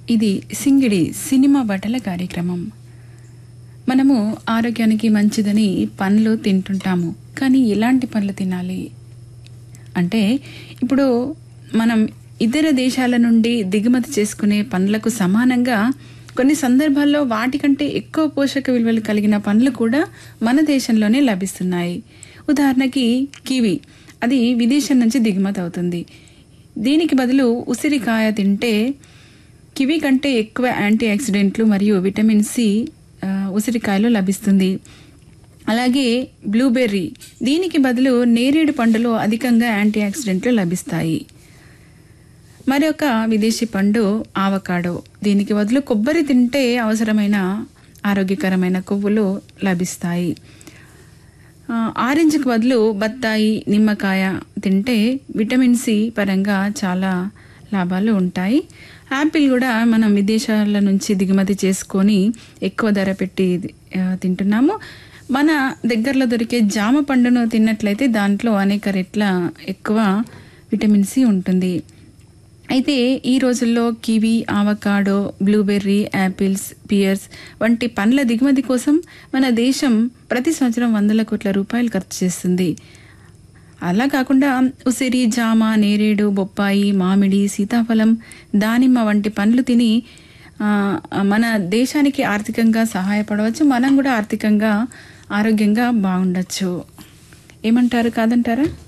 ఇది సింగిడి సినిమా బట్టల కార్యక్రమం మనము ఆరోగ్యానికి మంచిదని పండ్లు తింటుంటాము కానీ ఎలాంటి పండ్లు తినాలి అంటే ఇప్పుడు మనం ఇతర దేశాల నుండి దిగుమతి చేసుకునే పండ్లకు సమానంగా కొన్ని సందర్భాల్లో వాటికంటే ఎక్కువ పోషక విలువలు కలిగిన పండ్లు కూడా మన దేశంలోనే లభిస్తున్నాయి ఉదాహరణకి కివి అది విదేశం నుంచి దిగుమతి అవుతుంది దీనికి బదులు ఉసిరికాయ తింటే కివి కంటే ఎక్కువ యాంటీ ఆక్సిడెంట్లు మరియు విటమిన్ సి ఆ, ఉసిరికాయలో లభిస్తుంది అలాగే బ్లూబెర్రీ దీనికి బదులు నేరేడు పండులో అధికంగా యాంటీ ఆక్సిడెంట్లు లభిస్తాయి మరొక విదేశీ పండు ఆవకాడో దీనికి బదులు కొబ్బరి తింటే అవసరమైన ఆరోగ్యకరమైన కొవ్వులు లభిస్తాయి ఆ, ఆరెంజ్కి బదులు బత్తాయి నిమ్మకాయ తింటే విటమిన్ సి పరంగా చాలా లాభాలు ఉంటాయి యాపిల్ కూడా మనం విదేశాల నుంచి దిగుమతి చేసుకొని ఎక్కువ ధర పెట్టి ఆ, తింటున్నాము మన దగ్గరలో దొరికే జామ పండును తిన్నట్లయితే దాంట్లో అనేక రెట్ల ఎక్కువ విటమిన్ సి ఉంటుంది అయితే ఈ రోజుల్లో kiwi avocado blueberry apples pears వంటి పండ్ల దిగుమతి కోసం మన దేశం ప్రతి సంవత్సరం వందల కోట్ల రూపాయలు ఖర్చు చేస్తుంది అలా కాకుండా ఉసిరి జామ నేరేడు బొప్పాయి మామిడి సీతాఫలం దానిమ్మ వంటి పండ్లు తిని ఆ, మన దేశానికి ఆర్థికంగా సహాయపడవచ్చు మనం కూడా ఆర్థికంగా ఆరోగ్యంగా బాగుండొచ్చు ఏమంటారు కాదంటారా